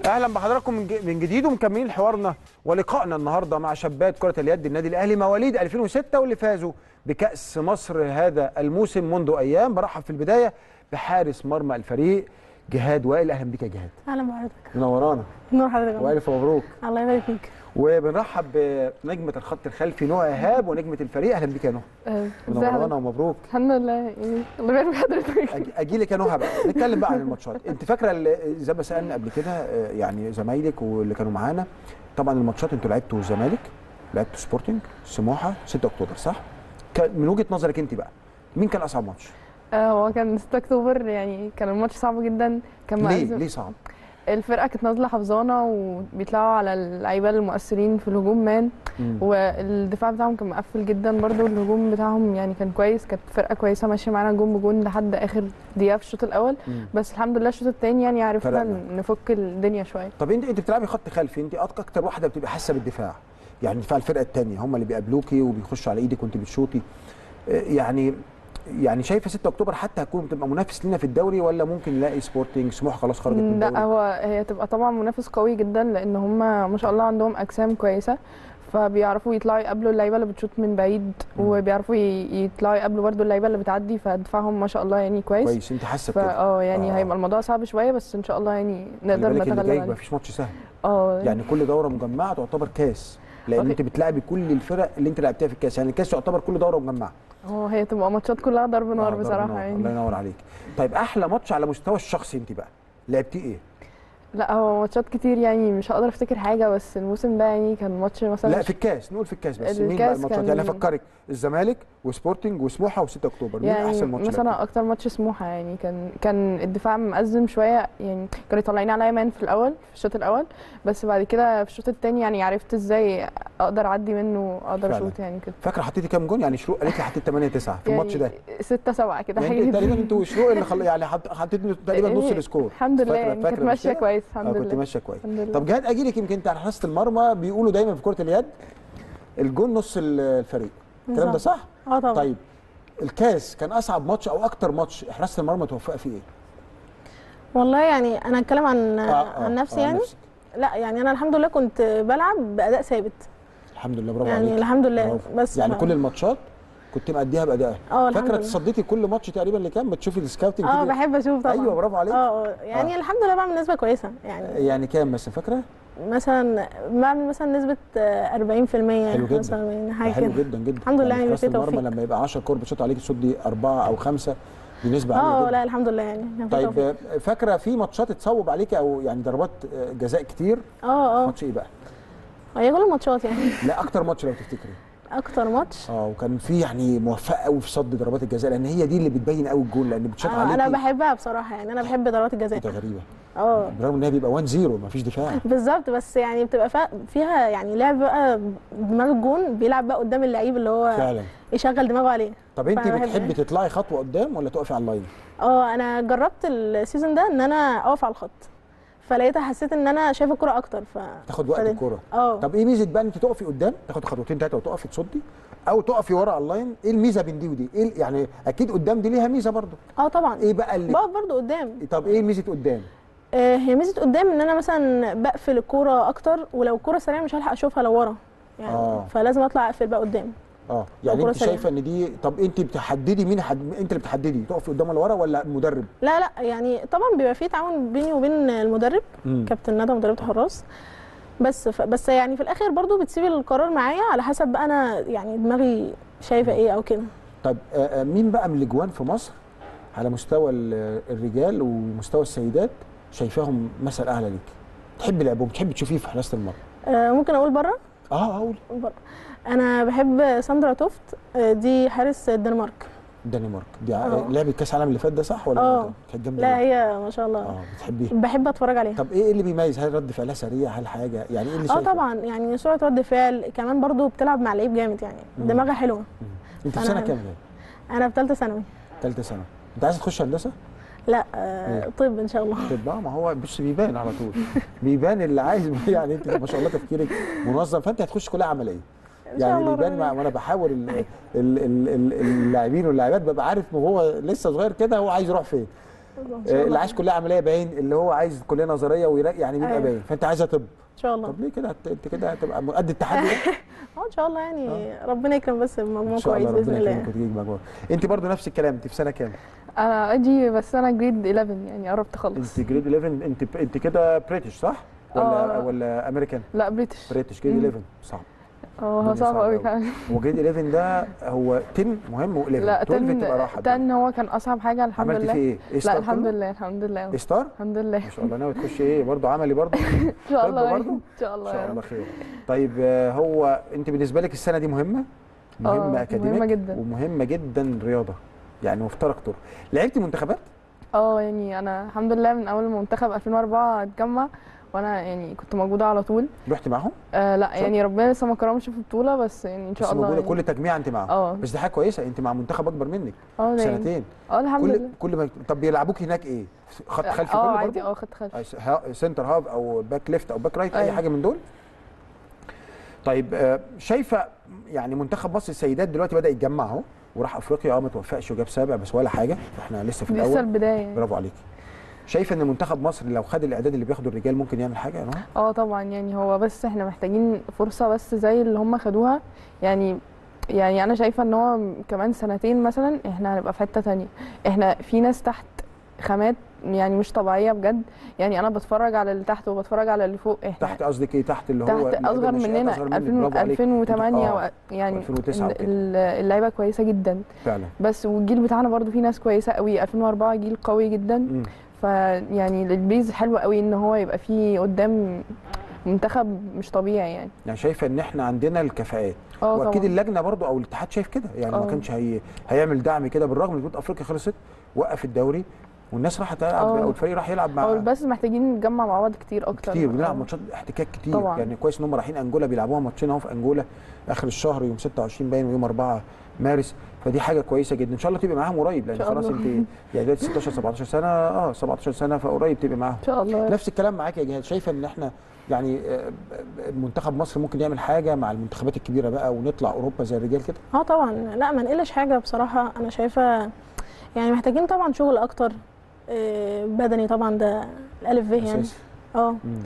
اهلا بحضراتكم من ج- من جديد ومكملين حوارنا ولقائنا النهارده مع شابات كره اليد النادي الاهلي مواليد 2006 واللي فازوا بكاس مصر هذا الموسم منذ ايام برحب في البدايه بحارس مرمى الفريق جهاد وائل اهلا بك يا جهاد اهلا بحضرتك منورانا نور حضرتك والف مبروك الله يبارك فيك وبنرحب بنجمه الخط الخلفي نهى ايهاب ونجمه الفريق اهلا بك يا نهى آه، منورانا ازاي ومبروك الحمد لله يعني الله يبارك في حضرتك أجي- اجي لك يا نهى بقى نتكلم بقى عن الماتشات انت فاكره ال- زي ما سالنا قبل كده آه، يعني زمايلك واللي كانوا معانا طبعا الماتشات انتوا لعبتوا الزمالك لعبتوا سبورتنج سموحه 6 اكتوبر صح كان من وجهه نظرك انت بقى مين كان اصعب ماتش آه، هو كان 6 اكتوبر يعني كان الماتش صعب جدا كان ليه مأزم ليه صعب الفرقه كانت نازله حافظانه وبيطلعوا على اللعيبه المؤثرين في الهجوم مان مم. والدفاع بتاعهم كان مقفل جدا برضو الهجوم بتاعهم يعني كان كويس كانت فرقه كويسه ماشيه معانا جون بجون لحد اخر دقيقه في الشوط الاول مم. بس الحمد لله الشوط الثاني يعني عرفنا فرقنا. نفك الدنيا شويه طب انت انت بتلعبي خط خلفي انت أك- اكتر واحده بتبقى حاسه بالدفاع يعني دفاع الفرقه الثانيه هم اللي بيقابلوكي وبيخشوا على ايدك وانت بتشوطي آه، يعني يعني شايفه 6 اكتوبر حتى هتكون بتبقى منافس لنا في الدوري ولا ممكن نلاقي سبورتنج سموحه خلاص خرجت من لا الدوري هو هي تبقى طبعا منافس قوي جدا لان هم ما شاء الله عندهم اجسام كويسه فبيعرفوا يطلعوا يقابلوا اللعيبه اللي بتشوط من بعيد مم. وبيعرفوا ي- يطلعوا يقابلوا برضو اللعيبه اللي بتعدي فدفاعهم ما شاء الله يعني كويس كويس انت حاسه بكده فا اه يعني آه. هيبقى الموضوع صعب شويه بس ان شاء الله يعني خلي نقدر بالك اللي نتغلب جاي عليه مفيش ماتش سهل اه يعني كل دوره مجمعه تعتبر كاس لان أوكي. انت بتلعبي كل الفرق اللي انت لعبتها في الكاس يعني الكاس يعتبر كل دوره مجمعه هو هي تبقى ماتشات كلها ضرب آه، نار ضرب بصراحه نار. يعني الله ينور عليك طيب احلى ماتش على مستوى الشخصي انت بقى لعبتيه ايه لا هو ماتشات كتير يعني مش هقدر افتكر حاجه بس الموسم ده يعني كان ماتش مثلا لا في الكاس نقول في الكاس بس مين بقى الكاس الماتشات كان- يعني افكرك الزمالك وسبورتنج وسموحه و6 اكتوبر مين يعني احسن ماتش مثلا لعبتيه؟ اكتر ماتش سموحه يعني كان كان الدفاع مأزم شويه يعني كانوا طالعين عليا مان في الاول في الشوط الاول بس بعد كده في الشوط الثاني يعني عرفت ازاي اقدر اعدي منه اقدر فعلا. اشوط يعني كده فاكره حطيتي كام جون يعني شروق قالت لي حطيت 8 9 في الماتش ده 6 7 كده يعني حاجه انت كده. تقريبا انتوا شروق اللي خل... يعني حط- حطيتوا تقريبا نص يعني السكور الحمد لله فاكرة- يعني فاكرة كانت مش ماشيه كده؟ كويس اه الحمد كنت لله ماشيه كويس الحمد لله طب جهاد اجي لك يمكن انت على حراسه المرمى بيقولوا دايما في كره اليد الجون نص الفريق الكلام ده صح؟ اه طبعا طيب الكاس كان اصعب ماتش او اكتر ماتش حراسه المرمى توفق فيه ايه؟ والله يعني انا اتكلم عن آه، آه، عن نفسي آه، يعني نفسك. لا يعني انا الحمد لله كنت بلعب باداء ثابت الحمد لله برافو يعني عليك الحمد لله برافو. بس يعني ف- كل الماتشات كنت مأديها بأدائها اه الحمد فاكره لله تصديتي كل ماتش تقريبا اللي كان بتشوفي السكاوتنج اه كده؟ بحب اشوف طبعا ايوه برافو عليك اه اه يعني آه. الحمد لله بعمل نسبه كويسه يعني يعني كام مثلا فاكره؟ مثلا بعمل مثلا نسبه آه، 40% حلو جدا. مثلا حاجه حلو كده جدا جدا الحمد لله يعني حراسة في المرمى توفيق. لما يبقى 10 كور بتشوط عليك تصدي اربعه او خمسه دي نسبه عاليه اه جدا لا الحمد لله يعني كان في توفيق. طيب آه، فاكره في ماتشات اتصوب عليك او يعني ضربات آه، جزاء كتير اه اه ماتش ايه بقى؟ هي كل الماتشات يعني لا اكتر ماتش لو تفتكري اكتر ماتش اه وكان في يعني موفقه قوي في صد ضربات الجزاء لان هي دي اللي بتبين قوي الجول لان بتشوط آه عليك انا بحبها بصراحه يعني انا بحب ضربات الجزاء ده غريبه اه برغم ان هي بيبقى 1 0 مفيش دفاع بالظبط بس يعني بتبقى فا- فيها يعني لعب بقى دماغ الجون بيلعب بقى قدام اللعيب اللي هو فعلا يشغل دماغه عليه طب انت فأنا بحب- بتحبي تطلعي خطوه قدام ولا تقفي على اللاين؟ اه انا جربت السيزون ده ان انا اقف على الخط فلقيتها حسيت ان انا شايفه الكوره اكتر ف تاخد وقت فده- الكوره اه طب ايه ميزه بقى ان انت تقفي قدام تاخد خطوتين ثلاثه وتقفي تصدي او تقفي ورا على اللاين ايه الميزه بين دي ودي؟ ايه يعني اكيد قدام دي ليها ميزه برضو اه طبعا ايه بقى اللي بقف برضو قدام طب ايه ميزه قدام؟ آه هي ميزه قدام ان انا مثلا بقفل الكوره اكتر ولو الكوره سريعه مش هلحق اشوفها لو ورا يعني آه. فلازم اطلع اقفل بقى قدام اه يعني الكرة انت سريعة. شايفه ان دي طب انت بتحددي مين حد... انت اللي بتحددي تقفي قدام ولا ورا ولا المدرب؟ لا لا يعني طبعا بيبقى في تعاون بيني وبين المدرب مم. كابتن ندى مدربة الحراس بس ف... بس يعني في الاخر برضو بتسيب القرار معايا على حسب بقى انا يعني دماغي شايفه ايه او كده طب آه، آه، مين بقى من الاجوان في مصر على مستوى ال- الرجال ومستوى السيدات شايفاهم مثل اعلى ليك؟ تحبي لعبهم تحبي تشوفيه في حراسه المرمى؟ آه ممكن اقول بره اه اقول بره انا بحب ساندرا توفت آه دي حارس الدنمارك الدنمارك دي ع- آه. لعبت كاس العالم اللي فات ده صح ولا آه. كانت جامده لا جداً؟ هي ما شاء الله اه بتحبيها بحب اتفرج عليها طب ايه اللي بيميز هل رد فعلها سريع هل حاجه يعني ايه اللي اه شايفه؟ طبعا يعني سرعه رد فعل كمان برضو بتلعب مع لعيب جامد يعني مم. دماغها حلوه مم. انت في أنا- سنه كام يعني؟ انا في ثالثه ثانوي ثالثه سنه انت عايز تخش هندسه؟ لا آه طب ان شاء الله طب آه، ما هو بص بيبان على طول بيبان اللي عايز يعني انت ما شاء الله تفكيرك منظم فانت هتخش كليه عمليه إن شاء يعني الله بيبان ربنا مع- وانا بحاول ال- ال- ال- ال- اللاعبين واللاعبات ببقى عارف وهو لسه صغير كده هو عايز يروح فين ان شاء آه، اللي الله عايز كليه عمليه باين اللي هو عايز كليه نظريه ويرا- يعني بيبقى أيوة. باين فانت عايزه طب ان شاء الله طب ليه كده هت- انت كده هتبقى قد التحدي ده اه ان شاء الله يعني ربنا يكرم بس بمجموع ان شاء كويس الله باذن ربنا الله يكرمك وتجيب مجموعه انت برضو نفس الكلام انت في سنه كام انا اجي بس انا جريد 11 يعني قربت اخلص انت جريد 11 انت انت كده بريتش صح ولا آه. ولا امريكان لا بريتش بريتش جريد مم. 11 صعب اه هو الدنيا صعب صعبة قوي أوي. فعلا هو جريد 11 ده هو 10 مهم و11 لا 12 تبقى راحه 10 10 هو كان اصعب حاجه الحمد عملت لله فيه ايه؟ ايه لا ستار الحمد كله؟ لله الحمد لله ايه ستار؟ الحمد لله ما شاء الله ناوي تخش ايه برضه عملي برضه ان شاء طب الله برضه؟ ان شاء ان الله شاء يا الله رب خير طيب آه، هو انت بالنسبه لك السنه دي مهمه مهمه آه، اكاديميك مهمة جدا. ومهمه جدا رياضه يعني مفترق طرق لعبتي منتخبات اه يعني انا الحمد لله من اول ما منتخب 2004 اتجمع وانا يعني كنت موجوده على طول رحتي معاهم آه لا صح؟ يعني ربنا لسه ما كرمش في بطوله بس يعني ان شاء بس الله موجوده يعني. كل تجميع انت معاهم اه بس دي حاجه كويسه انت مع منتخب اكبر منك اه ده يعني. سنتين اه الحمد كل لله كل ما طب بيلعبوك هناك ايه خط خلفي اه كله عادي برضه اه خدت خلف أي س- ها- سنتر هاف او باك ليفت او باك رايت اي أيوة. حاجه من دول طيب آه، شايفه يعني منتخب مصر السيدات دلوقتي بدا يتجمع اهو وراح افريقيا اه ما توفقش وجاب سابع بس ولا حاجه احنا لسه في لسه الاول البدايه يعني. برافو عليكي شايفه ان منتخب مصر لو خد الاعداد اللي بياخده الرجال ممكن يعمل حاجه يا نهى اه طبعا يعني هو بس احنا محتاجين فرصه بس زي اللي هم خدوها يعني يعني انا شايفه ان هو كمان سنتين مثلا احنا هنبقى في حته تانية احنا في ناس تحت خامات يعني مش طبيعيه بجد يعني انا بتفرج على اللي تحت وبتفرج على اللي فوق احنا تحت قصدك ايه تحت اللي هو تحت اللعيبة اصغر الناشئات مننا أصغر منك، 2000 برافو عليك. 2008 آه، و- يعني 2009 وكده. ال- اللعيبه كويسه جدا فعلا بس والجيل بتاعنا برضو فيه ناس كويسه قوي 2004 جيل قوي جدا مم. فيعني البيز حلو قوي ان هو يبقى فيه قدام منتخب مش طبيعي يعني يعني شايفه ان احنا عندنا الكفاءات اه واكيد طبعا اللجنه برضو او الاتحاد شايف كده يعني ما اه. كانش هي... هيعمل دعم كده بالرغم ان بطوله افريقيا خلصت وقف الدوري والناس راحت تلعب اه. او الفريق راح يلعب مع هو بس محتاجين نتجمع مع بعض كتير اكتر كتير بنلعب اه. ماتشات احتكاك كتير طبعا. يعني كويس ان هم رايحين انجولا بيلعبوها ماتشين اهو في انجولا اخر الشهر يوم 26 باين ويوم 4 مارس فدي حاجه كويسه جدا ان شاء الله تبقى معاهم قريب لان إن شاء خلاص الله. انت يعني دلوقتي 16 17 سنه اه 17 سنه فقريب تبقى معاهم ان شاء الله نفس الكلام معاك يا جهاد شايفه ان احنا يعني آه، منتخب مصر ممكن يعمل حاجه مع المنتخبات الكبيره بقى ونطلع اوروبا زي الرجال كده اه طبعا لا ما نقلش حاجه بصراحه انا شايفه يعني محتاجين طبعا شغل اكتر آه، بدني طبعا ده الالف ب يعني اساسي اه مم.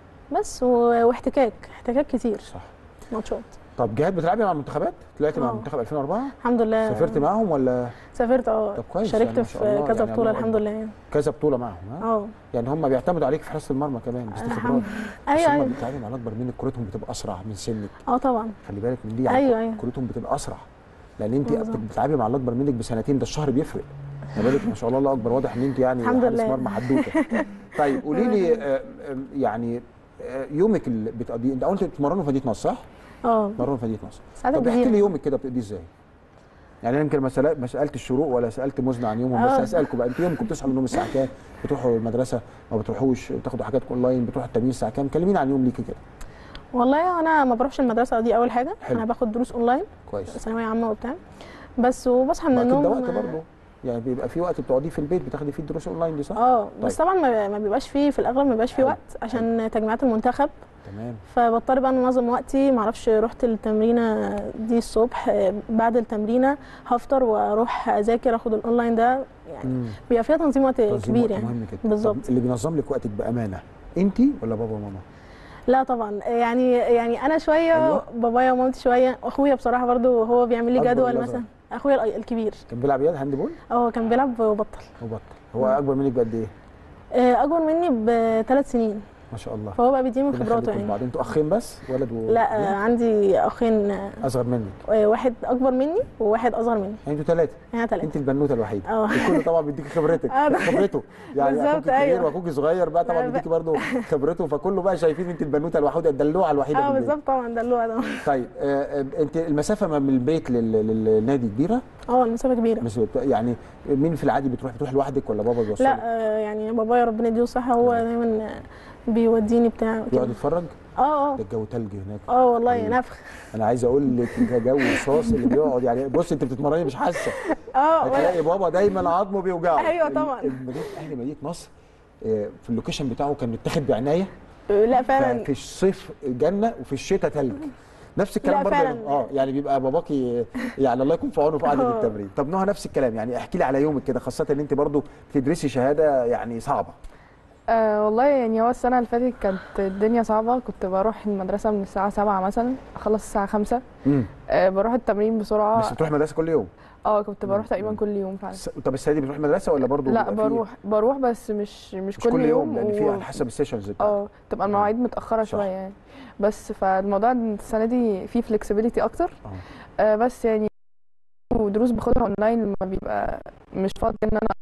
بس و- واحتكاك احتكاك كتير صح ماتشات طب جهاد بتلعبي مع المنتخبات طلعتي مع اه. منتخب 2004 الحمد لله سافرت معاهم ولا سافرت اه طب كويس شاركت يعني ما شاء الله في كذا يعني بطوله الله الحمد أكبر. لله يعني كذا بطوله معاهم ها اه يعني هم بيعتمدوا عليك في حراسه المرمى كمان باستخبارات الحمد بس ايوه هم ايوه بيتعاملوا مع الاكبر منك كرتهم بتبقى اسرع من سنك اه طبعا خلي بالك من دي أيوة، أيوة. كرتهم بتبقى اسرع لان انت بالظبط. بتلعبي مع الاكبر منك بسنتين ده الشهر بيفرق خلي بالك ما شاء الله الله اكبر واضح ان انت يعني الحمد حارس لله. مرمى حدوته طيب قولي لي آه، آه، يعني آه، يومك اللي بتقضيه انت قلت بتتمرنوا في مدينه نصر صح؟ اه بتتمرنوا في مدينه نصر ساعات طب احكي لي كتير يومك كده بتقضيه ازاي؟ يعني انا يمكن ما سألت- ما سالت الشروق ولا سالت مزنة عن يومهم بس آه. هسالكم بقى انتوا يومكم بتصحوا من النوم الساعه كام؟ بتروحوا المدرسه ما بتروحوش بتاخدوا حاجات اونلاين بتروحوا التمرين الساعه كام؟ كلميني عن يوم ليكي كده والله انا ما بروحش المدرسه دي اول حاجه حلو. انا باخد دروس اونلاين كويس ثانويه عامه وبتاع بس وبصحى من ما اكيد ده النوم وقت برضه يعني بيبقى في وقت بتقعديه في البيت بتاخدي فيه الدروس اونلاين دي صح؟ اه بس طيب. طبعا ما ما بيبقاش فيه في الاغلب ما بيبقاش فيه حلو. وقت عشان تجميعات المنتخب تمام فبضطر بقى انظم وقتي معرفش رحت التمرينه دي الصبح آه، بعد التمرينه هفطر واروح اذاكر اخد الاونلاين ده يعني مم. بيبقى فيها تنظيم وقت تنظيم كبير وقت يعني مهم كده بالظبط. طب اللي بينظم لك وقتك بامانه انت ولا بابا وماما؟ لا طبعا يعني يعني انا شويه أيوة. بابايا ومامتي شويه واخويا بصراحه برضو هو بيعمل لي أكبر جدول ولا مثلا اخويا الأي- الكبير كان بيلعب يد هاند بول اه كان بيلعب وبطل وبطل هو اكبر منك بقد ايه؟ آه، اكبر مني بثلاث سنين ما شاء الله فهو بقى بيديني من ربنا خبراته يخليكم يعني لبعض انتوا اخين بس ولد و لا آه، عندي اخين آه، اصغر منك واحد اكبر مني وواحد اصغر مني يعني انتوا ثلاثه احنا ثلاثه انت البنوته الوحيده اه الكل طبعا بيديكي خبرتك آه، ده- خبرته يعني بالظبط، اخوك الكبير أيوة. واخوك الصغير بقى طبعا لا، بيديكي برضه خبرته فكله بقى شايفين انت البنوته الوحيده الدلوعه الوحيده اه في البيت. بالظبط طبعا ده اللي ده طيب آه، آه، انت المسافه ما من البيت لل- للنادي كبيره اه المسافه كبيره بس بت- يعني مين في العادي بتروح بتروح لوحدك ولا بابا بيوصلك؟ لا آه، يعني بابايا ربنا يديله الصحه هو نعم. دايما آه، بيوديني بتاع يقعد كده. يتفرج اه اه ده الجو تلج هناك اه والله أيوة. نفخ انا عايز اقول لك ده جو رصاص اللي بيقعد يعني بص انت بتتمرني مش حاسه اه هتلاقي بابا دايما عظمه بيوجعه أيوة طبعا. مدينه اهل مدينه نصر آه، في اللوكيشن بتاعه كان متاخد بعنايه لا فعلا في الصيف جنه وفي الشتاء تلج نفس الكلام لا، برضه فعلاً. يا- اه يعني بيبقى باباكي يعني الله يكون في عونه في قعده آه. التمرين طب نهى نفس الكلام يعني احكي لي على يومك كده خاصه ان انت برضه بتدرسي شهاده يعني صعبه أه والله يعني هو السنة اللي فاتت كانت الدنيا صعبة كنت بروح المدرسة من الساعة سبعة مثلا أخلص الساعة خمسة امم أه بروح التمرين بس بسرعة بتروح مدرسه كل يوم اه كنت بروح مم. تقريبا كل يوم فعلا س- طب السنه دي بتروح مدرسه ولا برضه لا بيبقى في- بروح بروح بس مش مش, مش كل يوم لان في و- على حسب السيشنز بتاعتك اه تبقى المواعيد متأخرة صح. شوية يعني بس فالموضوع السنة دي فيه flexibility أكتر اه أه بس يعني ودروس باخدها اونلاين لما بيبقى مش فاضي ان انا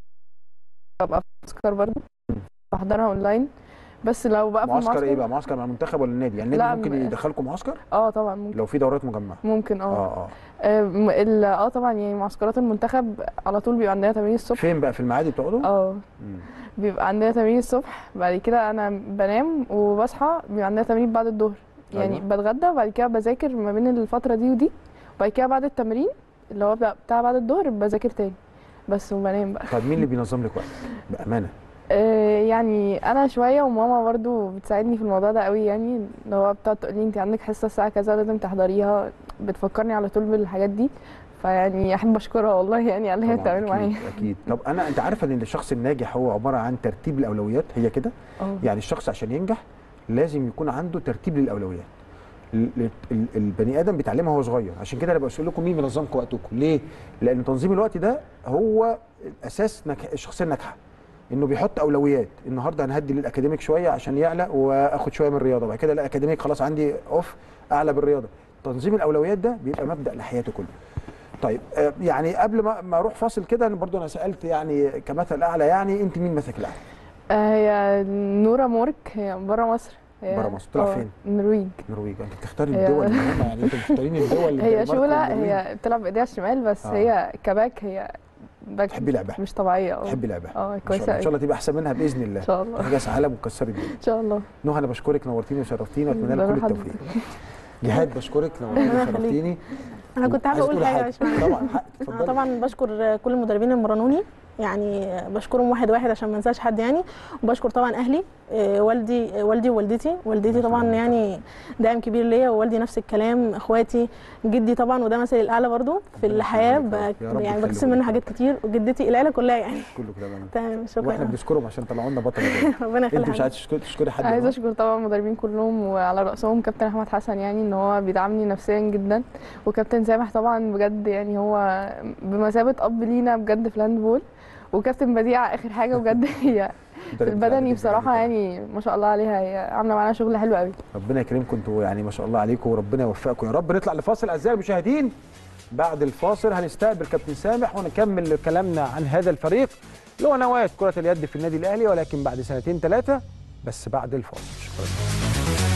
ببقى في معسكر برضه مم. بحضرها اونلاين بس لو بقى في معسكر المعسكر ايه بقى معسكر مع المنتخب ولا النادي يعني النادي لا، ممكن م- يدخلكم معسكر اه طبعا ممكن لو في دورات مجمعه ممكن اه اه اه آه، م- ال- اه طبعا يعني معسكرات المنتخب على طول بيبقى عندنا تمرين الصبح فين بقى في المعادي بتقعدوا اه مم. بيبقى عندنا تمرين الصبح بعد كده انا بنام وبصحى بيبقى عندنا تمرين بعد الظهر يعني أيوة. بتغدى وبعد كده بذاكر ما بين الفترة دي ودي وبعد كده بعد التمرين اللي هو بتاع بتاع بعد الظهر بذاكر تاني بس وبنام بقى طب مين اللي بينظم لك وقت بامانه آه، يعني انا شويه وماما برضو بتساعدني في الموضوع ده قوي يعني اللي هو بتقعد تقول لي انت عندك حصه الساعه كذا لازم تحضريها بتفكرني على طول بالحاجات دي فيعني احب اشكرها والله يعني على اللي هي طبعاً، بتعمله معايا اكيد اكيد طب انا انت عارفه ان الشخص الناجح هو عباره عن ترتيب الاولويات هي كده اه يعني الشخص عشان ينجح لازم يكون عنده ترتيب للاولويات ال- ال- البني ادم بيتعلمها وهو صغير عشان كده انا بقول لكم مين منظمكم وقتكم ليه لان تنظيم الوقت ده هو اساس نجح الشخصيه الناجحه انه بيحط اولويات النهارده انا هدي للاكاديميك شويه عشان يعلى واخد شويه من الرياضه بعد كده الاكاديميك خلاص عندي اوف اعلى بالرياضه تنظيم الاولويات ده بيبقى مبدا لحياته كله طيب آه، يعني قبل ما ما اروح فاصل كده انا برضو انا سالت يعني كمثل اعلى يعني انت مين مثلك الاعلى آه، هي نورا مورك هي بره مصر هي برا مصر. طلع آه، فين؟ النرويج النرويج انت بتختاري هي- الدول المهمه يعني انت مختارين الدول اللي هي دنمارك شولة والنرويج. هي بتلعب بايديها الشمال بس آه. هي كباك هي باك تحبي لعبها مش طبيعيه اه تحبي لعبها اه ما شاء كويسه الله ان قوي شاء الله تبقى احسن منها باذن الله ان شاء الله تروحي كاس عالم وتكسري الدنيا ان شاء الله نهى انا بشكرك نورتيني وشرفتيني واتمنى ده لك كل أنا التوفيق جهاد بشكرك نورتيني ربنا يخليك. وشرفتيني انا كنت حابه عايز اقول تقولي حاجه يا باشمهندس طبعا حق انا اتفضلي طبعا بشكر كل المدربين اللي مرنوني يعني بشكرهم واحد واحد عشان ما انساش حد يعني وبشكر طبعا اهلي آه، والدي آه، والدي ووالدتي والدتي طبعا يعني داعم كبير ليا ووالدي نفس الكلام اخواتي جدي طبعا وده مثلي الاعلى برضو في ربنا الحياه يخليك يا رب. ب- يا رب يعني يخليك بكتسب منه لك. حاجات كتير وجدتي العيله كلها يعني كله كده بقى. تمام واحنا شكرا بنشكرهم عشان طلعوا لنا بطل الدوري. ربنا انت يخليك مش عايز تشكري تشكري حد عايزه النهاردة؟ اشكر طبعا المدربين كلهم وعلى راسهم كابتن احمد حسن يعني ان هو بيدعمني نفسيا جدا وكابتن سامح طبعا بجد يعني هو بمثابه اب لينا بجد في الهاندبول وكابتن بديعه اخر حاجه بجد هي في مدرب البدني بتاعك بصراحه طبعاً. يعني ما شاء الله عليها هي عامله معانا شغل حلو قوي ربنا يكرمكم انتوا يعني ما شاء الله عليكم وربنا يوفقكم يا رب نطلع لفاصل اعزائي المشاهدين بعد الفاصل هنستقبل كابتن سامح ونكمل كلامنا عن هذا الفريق اللي هو نواه كرة اليد في النادي الاهلي ولكن بعد سنتين ثلاثة بس بعد الفاصل شكرا